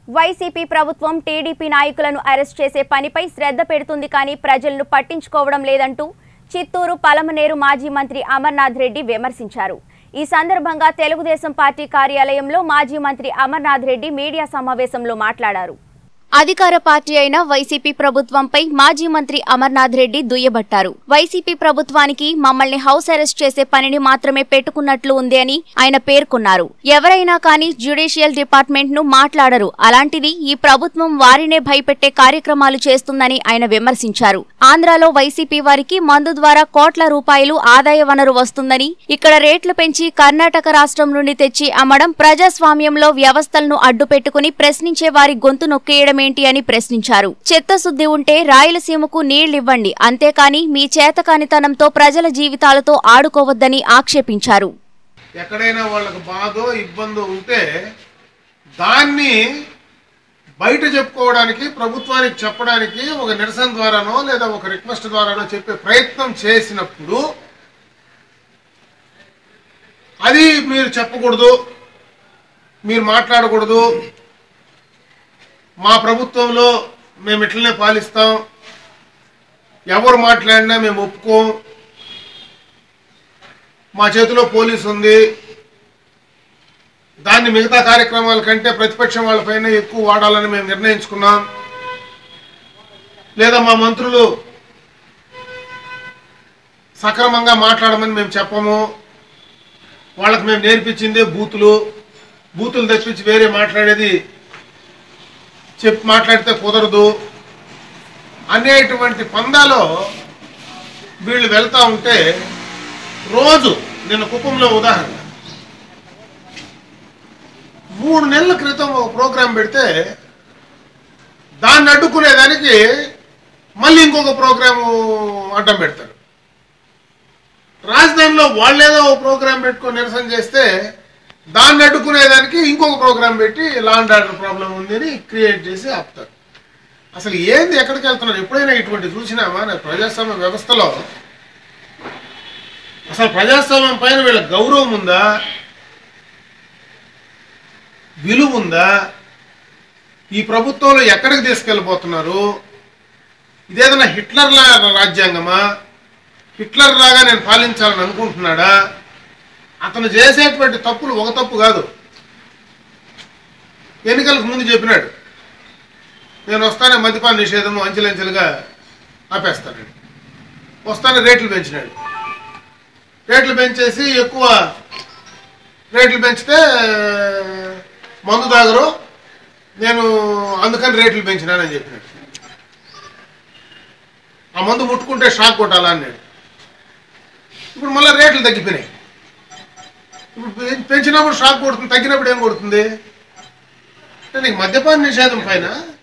YCP ప్రభుత్వం TDP నాయకులను arrest చేసే పనిపై శ్రద్ధ పెడుతుంది కానీ ప్రజలను పట్టించుకోవడం లేదంటూ చిత్తూరు పలమనేరు మాజీ మంత్రి అమర్నాథ్ రెడ్డి విమర్శించారు ఈ సందర్భంగా తెలుగుదేశం పార్టీ కార్యాలయంలో మాజీ మంత్రి అమర్నాథ్ రెడ్డి మీడియా సమావేశంలో మాట్లాడారు అధికార పార్టీ అయిన వైసీపీ ప్రభుత్వంపై మాజీ మంత్రి అమర్నాథ్ రెడ్డి దుయ్యబట్టారు వైసీపీ ప్రభుత్వానికి మమ్మల్ని హౌస్ అరెస్ట్ చేసే పనిని మాత్రమే పెట్టుకున్నట్లు ఉంది అని ఆయన పేర్కొన్నారు ఎవరైనా కానీ జ్యుడిషియల్ డిపార్ట్మెంట్ ను మాట్లాడరు అలాంటిది ఈ ప్రభుత్వం వారినే భయపెట్టే కార్యక్రమాలు చేస్తుందని ఆయన విమర్శించారు ఆంధ్రాలో వైసీపీ వారికి మందు ద్వారా కోట్ల రూపాయలు ఆదాయ వనరు వస్తుందని ఇక్కడ రేట్లు పెంచి కర్ణాటక రాష్ట్రం నుండి తెచ్చి అమ్మడం ప్రజాస్వామ్యంలో వ్యవస్థలను అడ్డుపెట్టుకుని ప్రశ్నించే వారి గొంతు నొక్కేయడమేంటి అని ప్రశ్నించారు చిత్తశుద్ధి ఉంటే రాయలసీమకు నీళ్లివ్వండి అంతేకాని మీ చేతకానితనంతో ప్రజల జీవితాలతో ఆడుకోవద్దని ఆక్షేపించారు ఎక్కడైనా వాళ్ళకి బాధో ఇబ్బందో ఉంటే దాన్ని బయట చెప్పుకోవడానికి ప్రభుత్వానికి చెప్పడానికి ఒక నిరసన ద్వారానో లేదా ఒక రిక్వెస్ట్ ద్వారానో చెప్పే ప్రయత్నం చేసినప్పుడు అది మీరు చెప్పకూడదు మీరు మాట్లాడకూడదు మా ప్రభుత్వంలో మేము ఇట్లనే పాలిస్తాం ఎవరు మాట్లాడినా మేము ఒప్పుకోం మా చేతిలో పోలీసు ఉంది దాన్ని మిగతా కార్యక్రమాల కంటే ప్రతిపక్షం వాళ్ళపైన ఎక్కువ వాడాలని మేము నిర్ణయించుకున్నాం లేదా మా మంత్రులు సక్రమంగా మాట్లాడమని మేము చెప్పము వాళ్ళకి మేము నేర్పించిందే బూతులు బూతులు తెప్పించి వేరే మాట్లాడేది చెప్పి మాట్లాడితే కుదరదు అనేటువంటి పందాలో వీళ్ళు వెళ్తా ఉంటే రోజు నిన్న కుప్పంలో ఉదాహరణ మూడు నెలల క్రితం ఒక ప్రోగ్రాం పెడితే దాన్ని అడ్డుకునేదానికి మళ్ళీ ఇంకొక ప్రోగ్రాము అడ్డం పెడతారు రాజధానిలో వాళ్ళేదో ఒక ప్రోగ్రాం పెట్టుకొని నిరసన చేస్తే దాన్ని అడ్డుకునేదానికి ఇంకొక ప్రోగ్రాం పెట్టి లా అండ్ ఆర్డర్ ప్రాబ్లం ఉంది అని క్రియేట్ చేసి ఆపుతారు అసలు ఏంది ఎక్కడికి వెళ్తున్నారు ఎప్పుడైనా ఇటువంటి చూసినామా నా ప్రజాస్వామ్య వ్యవస్థలో అసలు ప్రజాస్వామ్యం పైన వీళ్ళ గౌరవం ఉందా విలువ ఉందా ఈ ప్రభుత్వంలో ఎక్కడికి తీసుకెళ్ళిపోతున్నారు ఇదేదైనా హిట్లర్ లా రాజ్యాంగమా హిట్లర్ లాగా నేను పాలించాలని అనుకుంటున్నాడా అతను చేసేటువంటి తప్పులు ఒక తప్పు కాదు ఎన్నికలకు ముందు చెప్పినాడు నేను వస్తానే మద్యపాన నిషేధము అంచెలంచెలుగా ఆపేస్తానండి వస్తానే రేట్లు పెంచినాడు రేట్లు పెంచేసి ఎక్కువ రేట్లు పెంచితే మందు తాగరు నేను అందుకని రేట్లు పెంచినానని చెప్పినాడు ఆ మందు ముట్టుకుంటే షాక్ కొట్టాలా అన్నాడు ఇప్పుడు మళ్ళీ రేట్లు తగ్గిపోయినాయి ఇప్పుడు పె- పెంచినప్పుడు షాక్ కొడుతుంది తగ్గినప్పుడు ఏం కొడుతుంది అంటే నీకు మద్యపాన నిషేధం పైన